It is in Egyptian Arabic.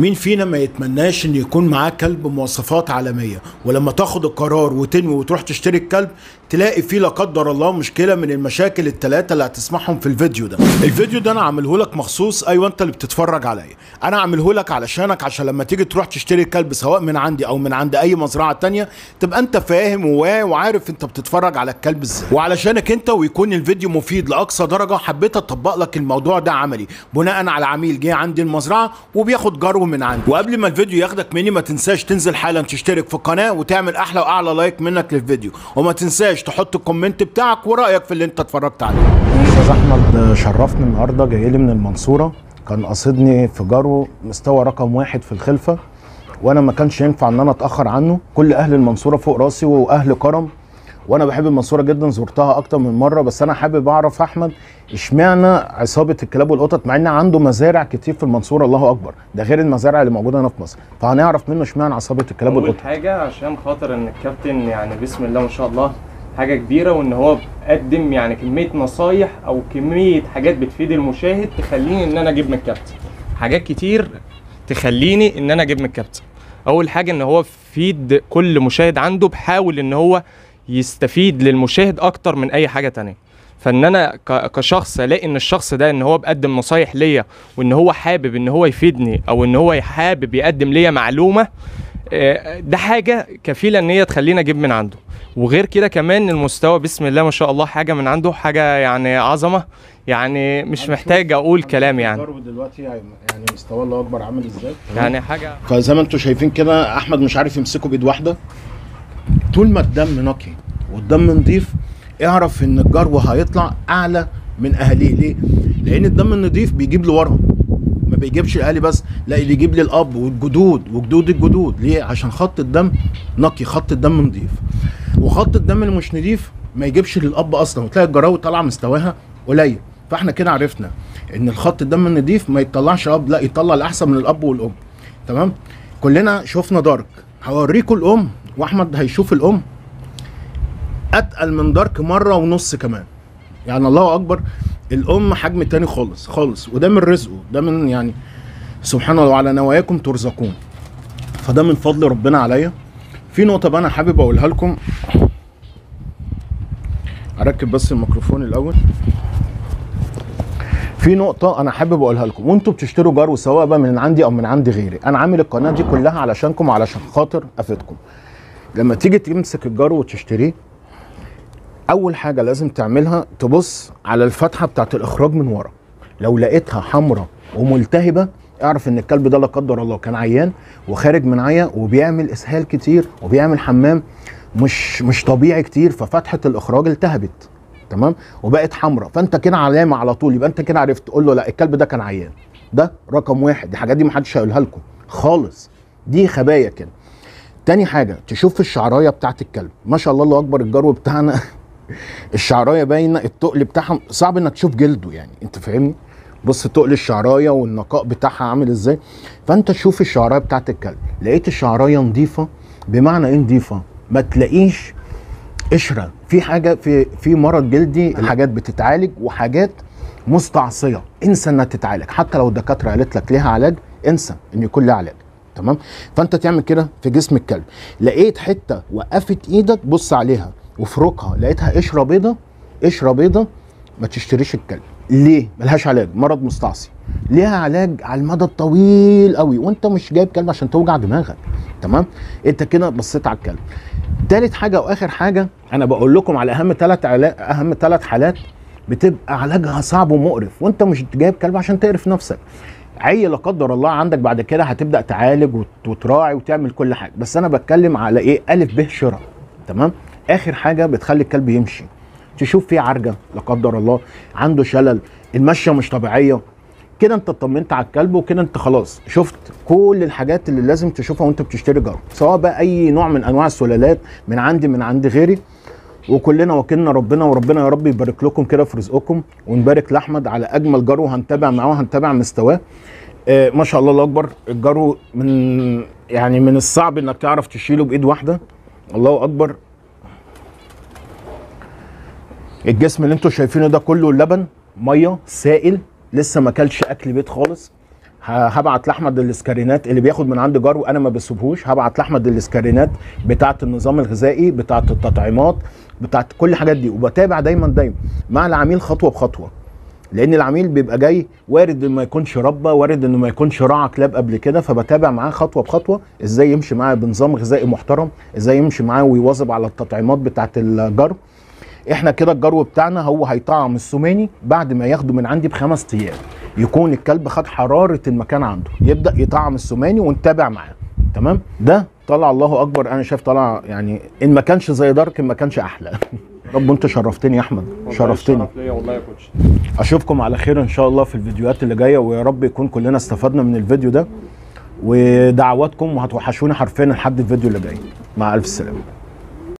مين فينا ما يتمناش ان يكون معاه كلب مواصفات عالميه ولما تاخد القرار وتنوي وتروح تشتري الكلب تلاقي فيه لا قدر الله مشكله من المشاكل الثلاثه اللي هتسمعهم في الفيديو ده الفيديو ده انا عامله لك مخصوص ايوه انت اللي بتتفرج عليا انا عامله لك علشانك عشان لما تيجي تروح تشتري الكلب سواء من عندي او من عند اي مزرعه تانية تبقى انت فاهم وواعي وعارف انت بتتفرج على الكلب ازاي وعلشانك انت ويكون الفيديو مفيد لاقصى درجه حبيت اطبق لك الموضوع ده عملي بناء على عميل جه عندي المزرعه وبياخد جرو من عندي وقبل ما الفيديو ياخدك مني ما تنساش تنزل حالا تشترك في القناه وتعمل احلى واعلى لايك منك للفيديو وما تنساش تحط الكومنت بتاعك ورايك في اللي انت اتفرجت عليه استاذ احمد شرفني النهارده جاي لي من المنصوره كان قاصدني في جرو مستوى رقم واحد في الخلفه وانا ما كانش ينفع ان انا اتاخر عنه كل اهل المنصوره فوق راسي واهل كرم وانا بحب المنصوره جدا زرتها اكتر من مره بس انا حابب اعرف احمد اشمعنى عصابه الكلاب والقطط مع ان عنده مزارع كتير في المنصوره الله اكبر ده غير المزارع اللي موجوده هنا في مصر فهنعرف منه اشمعنى عصابه الكلاب اول والقطط حاجه عشان خاطر ان الكابتن يعني بسم الله ما شاء الله حاجه كبيره وان هو قدم يعني كميه نصايح او كميه حاجات بتفيد المشاهد تخليني ان انا اجيب من الكابتن حاجات كتير تخليني ان انا اجيب من الكابتن اول حاجه ان هو فيد كل مشاهد عنده بحاول ان هو يستفيد للمشاهد اكتر من اي حاجه تانية فان انا ك- كشخص الاقي ان الشخص ده ان هو بقدم نصايح ليا وان هو حابب ان هو يفيدني او ان هو حابب يقدم ليا معلومه آه، ده حاجه كفيله ان هي تخليني اجيب من عنده وغير كده كمان المستوى بسم الله ما شاء الله حاجه من عنده حاجه يعني عظمه يعني مش محتاج اقول كلام يعني الجرو دلوقتي يعني مستواه الله اكبر عامل ازاي يعني حاجه فزي ما انتم شايفين كده احمد مش عارف يمسكه بايد واحده طول ما الدم نقي والدم نضيف اعرف ان الجرو هيطلع اعلى من اهاليه ليه لان الدم النضيف بيجيب لورا ما بيجيبش الاهالي بس لا اللي يجيب لي الاب والجدود وجدود الجدود ليه عشان خط الدم نقي خط الدم نضيف وخط الدم اللي مش نضيف ما يجيبش للاب اصلا وتلاقي الجراوي طالعه مستواها قليل فاحنا كده عرفنا ان الخط الدم النضيف ما يطلعش اب لا يطلع الاحسن من الاب والام تمام كلنا شفنا دارك هوريكم الام واحمد هيشوف الام اتقل من دارك مره ونص كمان يعني الله اكبر الام حجم تاني خالص خالص وده من رزقه ده من يعني سبحان الله وعلى نواياكم ترزقون فده من فضل ربنا عليا في نقطه بقى انا حابب اقولها لكم اركب بس الميكروفون الاول في نقطة أنا حابب أقولها لكم وأنتوا بتشتروا جرو سواء بقى من عندي أو من عند غيري، أنا عامل القناة دي كلها علشانكم وعلشان خاطر أفيدكم. لما تيجي تمسك الجرو وتشتريه أول حاجة لازم تعملها تبص على الفتحة بتاعت الإخراج من ورا. لو لقيتها حمراء وملتهبة اعرف إن الكلب ده لا قدر الله كان عيان وخارج من عيا وبيعمل إسهال كتير وبيعمل حمام مش مش طبيعي كتير ففتحة الإخراج التهبت. تمام وبقت حمراء فانت كده علامه على طول يبقى انت كده عرفت تقول له لا الكلب ده كان عيان ده رقم واحد دي حاجات دي محدش هيقولها لكم خالص دي خبايا كده تاني حاجه تشوف الشعرايه بتاعت الكلب ما شاء الله الله اكبر الجرو بتاعنا الشعرايه باينه التقل بتاعها صعب انك تشوف جلده يعني انت فاهمني بص تقل الشعرايه والنقاء بتاعها عامل ازاي فانت تشوف الشعرايه بتاعت الكلب لقيت الشعرايه نظيفه بمعنى ايه نظيفه ما تلاقيش قشره في حاجه في في مرض جلدي حاجات بتتعالج وحاجات مستعصيه انسى انها تتعالج حتى لو الدكاتره قالت لك ليها علاج انسى ان يكون لها علاج تمام فانت تعمل كده في جسم الكلب لقيت حته وقفت ايدك بص عليها وفركها لقيتها قشره بيضه قشره بيضه ما تشتريش الكلب ليه ملهاش علاج مرض مستعصي ليها علاج على المدى الطويل قوي وانت مش جايب كلب عشان توجع دماغك تمام انت كده بصيت على الكلب تالت حاجه واخر حاجه انا بقول لكم على اهم ثلاث اهم ثلاث حالات بتبقى علاجها صعب ومقرف وانت مش جايب كلب عشان تقرف نفسك عي لا قدر الله عندك بعد كده هتبدا تعالج وت- وتراعي وتعمل كل حاجه بس انا بتكلم على ايه الف ب شراء تمام اخر حاجه بتخلي الكلب يمشي تشوف فيه عرجه لا قدر الله عنده شلل المشيه مش طبيعيه كده انت اطمنت على الكلب وكده انت خلاص شفت كل الحاجات اللي لازم تشوفها وانت بتشتري جرو سواء بقى اي نوع من انواع السلالات من عندي من عند غيري وكلنا وكلنا ربنا وربنا يا رب يبارك لكم كده في رزقكم ونبارك لاحمد على اجمل جرو هنتابع معاه وهنتابع مستواه آه ما شاء الله الله اكبر الجرو من يعني من الصعب انك تعرف تشيله بايد واحده الله اكبر الجسم اللي انتوا شايفينه ده كله لبن ميه سائل لسه ما اكلش اكل بيت خالص ه- هبعت لاحمد الاسكرينات اللي بياخد من عند جار وانا ما بسيبهوش هبعت لاحمد الاسكرينات بتاعه النظام الغذائي بتاعه التطعيمات بتاعه كل الحاجات دي وبتابع دايما دايما مع العميل خطوه بخطوه لان العميل بيبقى جاي وارد انه ما يكونش ربى وارد انه ما يكونش راعى كلاب قبل كده فبتابع معاه خطوه بخطوه ازاي يمشي معاه بنظام غذائي محترم ازاي يمشي معاه ويواظب على التطعيمات بتاعه الجرو احنا كده الجرو بتاعنا هو هيطعم السوماني بعد ما ياخده من عندي بخمس ايام يكون الكلب خد حراره المكان عنده يبدا يطعم السوماني ونتابع معاه تمام ده طلع الله اكبر انا شايف طلع يعني ان ما كانش زي دارك ما كانش احلى رب انت شرفتني يا احمد والله شرفتني الشرف ليا والله يا كوتش اشوفكم على خير ان شاء الله في الفيديوهات اللي جايه ويا رب يكون كلنا استفدنا من الفيديو ده ودعواتكم وهتوحشوني حرفيا لحد الفيديو اللي جاي مع الف سلامه